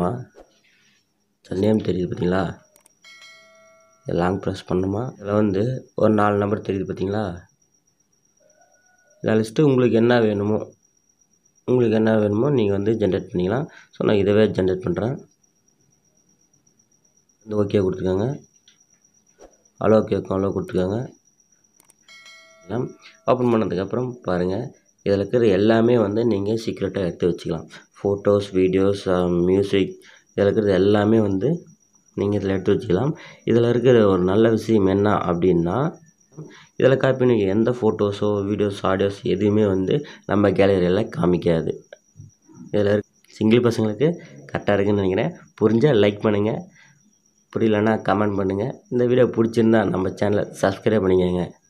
பண்ணணுமா நேம் தெரியுது பார்த்தீங்களா லாங் ப்ரெஸ் பண்ணணுமா இதில் வந்து ஒரு நாலு நம்பர் தெரியுது பார்த்தீங்களா இதில் லிஸ்ட்டு உங்களுக்கு என்ன வேணுமோ உங்களுக்கு என்ன வேணுமோ நீங்கள் வந்து ஜென்ரேட் பண்ணிக்கலாம் ஸோ நான் இதவே ஜென்ரேட் பண்ணுறேன் வந்து ஓகே கொடுத்துக்கோங்க அலோ கேட்கும் அலோ கொடுத்துக்கோங்க எல்லாம் ஓப்பன் பண்ணதுக்கப்புறம் பாருங்கள் இதில் இருக்கிற எல்லாமே வந்து நீங்கள் சீக்ரெட்டாக எடுத்து வச்சுக்கலாம் ஃபோட்டோஸ் வீடியோஸ் மியூசிக் இதில் இருக்கிறது எல்லாமே வந்து நீங்கள் இதில் எடுத்து வச்சுக்கலாம் இதில் இருக்கிற ஒரு நல்ல விஷயம் என்ன அப்படின்னா இதில் காப்பி நீங்கள் எந்த ஃபோட்டோஸோ வீடியோஸ் ஆடியோஸ் எதுவுமே வந்து நம்ம கேலரியில் காமிக்காது இதில் சிங்கிள் பசங்களுக்கு கரெக்டாக இருக்குன்னு நினைக்கிறேன் புரிஞ்சால் லைக் பண்ணுங்கள் புரியலன்னா கமெண்ட் பண்ணுங்கள் இந்த வீடியோ பிடிச்சிருந்தா நம்ம சேனலை சப்ஸ்கிரைப் பண்ணிக்கோங்க